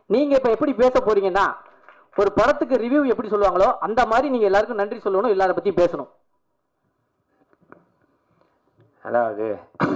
நீங்க இப்ப எப்படி பேச போறீங்கன்னா ஒரு படத்துக்கு ரிவ்யூ எப்படி சொல்லுவாங்களோ அந்த மாதிரி நீங்க எல்லாருக்கும் நன்றி சொல்லணும் எல்லார பத்தியும் பேசணும் அதாவது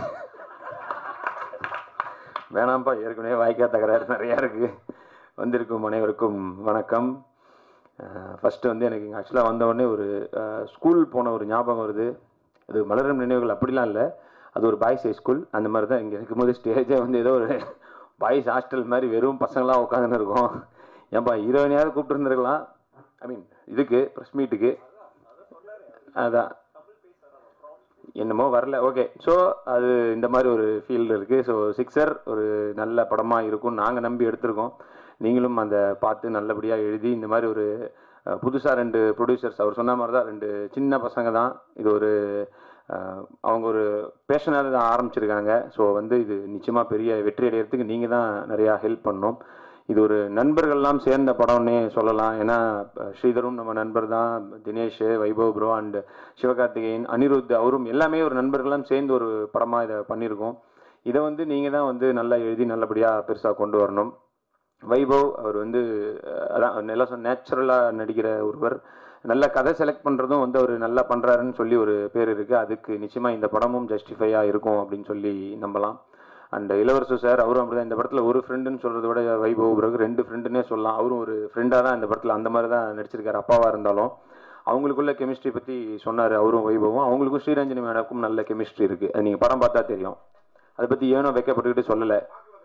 வேணாம்ப்பா ஏற்கனவே வாய்க்கா தகராறு நிறையா இருக்கு வந்திருக்கும் அனைவருக்கும் வணக்கம் ஃபஸ்ட்டு வந்து எனக்கு இங்கே ஆக்சுவலாக வந்த உடனே ஒரு ஸ்கூல் போன ஒரு ஞாபகம் வருது அது மலரும் நினைவுகள் அப்படிலாம் இல்லை அது ஒரு பாய்ஸ் ஹை ஸ்கூல் அந்த மாதிரி தான் இங்கே இருக்கும்போது ஸ்டேஜே வந்து ஏதோ ஒரு பாய்ஸ் ஹாஸ்டல் மாதிரி வெறும் பசங்களாம் உட்காந்துன்னு இருக்கும் ஏன்பா ஹீரோயினையாவது கூப்பிட்டு இருந்திருக்கலாம் ஐ மீன் இதுக்கு ப்ரெஸ் மீட்டுக்கு அதான் என்னமோ வரல ஓகே ஸோ அது இந்த மாதிரி ஒரு ஃபீல்டு இருக்குது ஸோ சிக்ஸர் ஒரு நல்ல படமாக இருக்கும் நாங்கள் நம்பி எடுத்திருக்கோம் நீங்களும் அந்த பார்த்து நல்லபடியாக எழுதி இந்த மாதிரி ஒரு புதுசாக ரெண்டு ப்ரொடியூசர்ஸ் அவர் சொன்ன மாதிரி தான் ரெண்டு சின்ன பசங்க தான் இது ஒரு அஹ், அவங்க ஒரு பேஷனாக தான் ஆரம்பிச்சிருக்காங்க ஸோ வந்து இது நிச்சயமாக பெரிய வெற்றி அடையிறதுக்கு நீங்கள் தான் நிறையா ஹெல்ப் பண்ணணும் இது ஒரு நண்பர்கள்லாம் சேர்ந்த படம்னே சொல்லலாம் ஏன்னா அஹ், ஸ்ரீதரும் நம்ம நண்பர் தான் தினேஷ் வைபவ் ப்ரோ அண்ட் சிவகார்த்திகேயன் அனிருத் அவரும் எல்லாமே ஒரு நண்பர்கள்லாம் சேர்ந்து ஒரு படமாக இதை பண்ணியிருக்கோம் இதை வந்து நீங்கள் தான் வந்து நல்லா எழுதி நல்லபடியாக பெருசாக கொண்டு வரணும் வைபவ் அவர் வந்து அஹ், அதான் நல்லா சொன்ன நேச்சுரலாக நடிக்கிற ஒருவர் நல்ல கதை செலக்ட் பண்ணுறதும் வந்து அவர் நல்லா பண்ணுறாருன்னு சொல்லி ஒரு பேர் இருக்குது அதுக்கு நிச்சயமாக இந்த படமும் ஜஸ்டிஃபையாக இருக்கும் அப்படின்னு சொல்லி நம்பலாம் அண்ட் இளவரசு சார் அவரும் அப்படிதான் இந்த படத்தில் ஒரு ஃப்ரெண்டுன்னு சொல்கிறத விட வைபவ் பிறகு ரெண்டு ஃப்ரெண்டுன்னே சொல்லலாம் அவரும் ஒரு ஃப்ரெண்டாக தான் இந்த படத்தில் அந்த மாதிரி தான் நடிச்சிருக்காரு அப்பாவாக இருந்தாலும் அவங்களுக்குள்ள கெமிஸ்ட்ரி பற்றி சொன்னார் அவரும் வைபவும் அவங்களுக்கும் ஸ்ரீரஞ்சனி மேடக்கும் நல்ல கெமிஸ்ட்ரி இருக்குது அது நீங்கள் படம் பார்த்தா தெரியும் அதை பற்றி ஏனோ வைக்கப்பட்டுக்கிட்டு சொல்லலை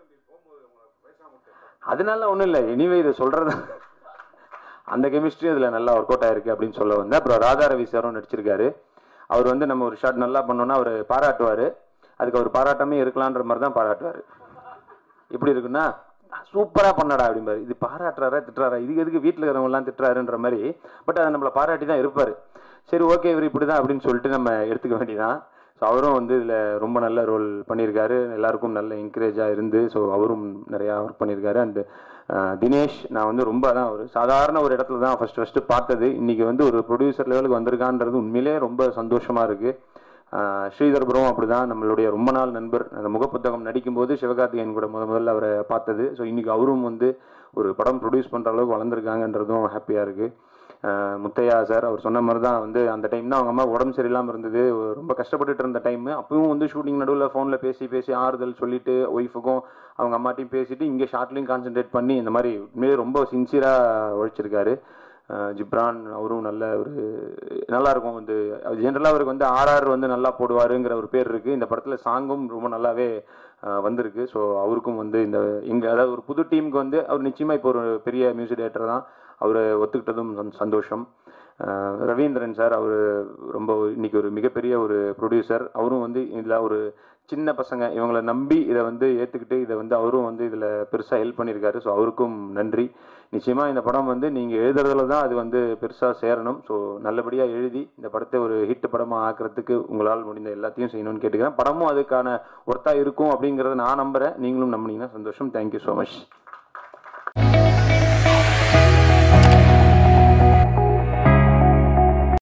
அதனால ஒன்றும் இல்லை எனிவே இதை சொல்கிறது அந்த கெமிஸ்ட்ரி அதில் நல்லா ஒர்க் அவுட் ஆயிருக்கு அப்படின்னு சொல்ல வந்தேன் அப்புறம் ராதா ரவி சாரும் நடிச்சிருக்காரு அவர் வந்து நம்ம ஒரு ஷாட் நல்லா பண்ணோன்னா அவர் பாராட்டுவார் அதுக்கு அவர் பாராட்டாமே இருக்கலான்ற மாதிரி தான் பாராட்டுவார் எப்படி இருக்குன்னா சூப்பராக பண்ணடா அப்படிம்பாரு இது பாராட்டுறாரா திட்டுறாரா இது எதுக்கு வீட்டில் இருக்கிறவங்கலாம் திட்டுறாருன்ற மாதிரி பட் அதை நம்மளை பாராட்டி தான் இருப்பார் சரி ஓகே இவர் இப்படி தான் அப்படின்னு சொல்லிட்டு நம்ம எடுத்துக்க வேண்டியதான் ஸோ அவரும் வந்து இதில் ரொம்ப நல்ல ரோல் பண்ணியிருக்காரு எல்லாருக்கும் நல்ல என்கரேஜாக இருந்து ஸோ அவரும் நிறையா ஒர்க் பண்ணியிருக்காரு அண்டு தினேஷ் நான் வந்து ரொம்ப தான் ஒரு சாதாரண ஒரு இடத்துல தான் ஃபஸ்ட்டு ஃபஸ்ட்டு பார்த்தது இன்றைக்கி வந்து ஒரு ப்ரொடியூசர் லெவலுக்கு வந்திருக்கான்றது உண்மையிலே ரொம்ப சந்தோஷமாக இருக்குது ஆஹ் ஸ்ரீதர் ப்ரோவும் அப்படிதான் நம்மளுடைய ரொம்ப நாள் நண்பர் அந்த முகப்புத்தகம் நடிக்கும்போது சிவகார்த்திகேயன் கூட முத முதல்ல அவரை பார்த்தது ஸோ இன்னைக்கு அவரும் வந்து ஒரு படம் ப்ரொடியூஸ் பண்ணுற அளவுக்கு வளர்ந்துருக்காங்கன்றதும் ஹாப்பியாக இருக்குது முத்தையா சார் அவர் சொன்ன மாதிரி தான் வந்து அந்த டைம் தான் அவங்க அம்மா உடம்பு சரியில்லாமல் இருந்தது ரொம்ப கஷ்டப்பட்டுட்டு இருந்த டைம் அப்பவும் வந்து ஷூட்டிங் நடுவில் ஃபோனில் பேசி பேசி ஆறுதல் சொல்லிட்டு ஒய்ஃபுக்கும் அவங்க அம்மாட்டையும் பேசிட்டு இங்கே ஷார்ட்லையும் கான்சென்ட்ரேட் பண்ணி இந்த மாதிரி உண்மையிலே ரொம்ப சின்சியராக உழைச்சிருக்காரு அஹ் ஜிப்ரான் அவரும் நல்ல ஒரு நல்லா இருக்கும் வந்து ஜென்ரலாக அவருக்கு வந்து ஆர்ஆர் வந்து நல்லா போடுவாருங்கிற ஒரு பேர் இருக்குது இந்த படத்தில் சாங்கும் ரொம்ப நல்லாவே அஹ், வந்திருக்கு ஸோ அவருக்கும் வந்து இந்த இங்கே அதாவது ஒரு புது டீமுக்கு வந்து அவர் நிச்சயமாக இப்போ ஒரு பெரிய மியூசிக் டேரக்டர் தான் அவர் ஒத்துக்கிட்டதும் சந்~ சந்தோஷம் அஹ், ரவீந்திரன் சார் அவர் ரொம்ப இன்னைக்கு ஒரு மிகப்பெரிய ஒரு ப்ரொடியூசர் அவரும் வந்து இதில் ஒரு சின்ன பசங்க இவங்களை நம்பி இதை வந்து ஏற்றுக்கிட்டு இதை வந்து அவரும் வந்து இதில் பெருசாக ஹெல்ப் பண்ணியிருக்காரு ஸோ அவருக்கும் நன்றி நிச்சயமாக இந்த படம் வந்து நீங்கள் எழுதுறதுல தான் அது வந்து பெருசாக சேரணும் ஸோ நல்லபடியாக எழுதி இந்த படத்தை ஒரு ஹிட் படமாக ஆக்கிறதுக்கு உங்களால் முடிந்த எல்லாத்தையும் செய்யணும்னு கேட்டுக்கிறேன் படமும் அதுக்கான ஒர்த்தாக இருக்கும் அப்படிங்கிறத நான் நம்புகிறேன் நீங்களும் நம்புனீங்கன்னா சந்தோஷம் தேங்க்யூ ஸோ மச்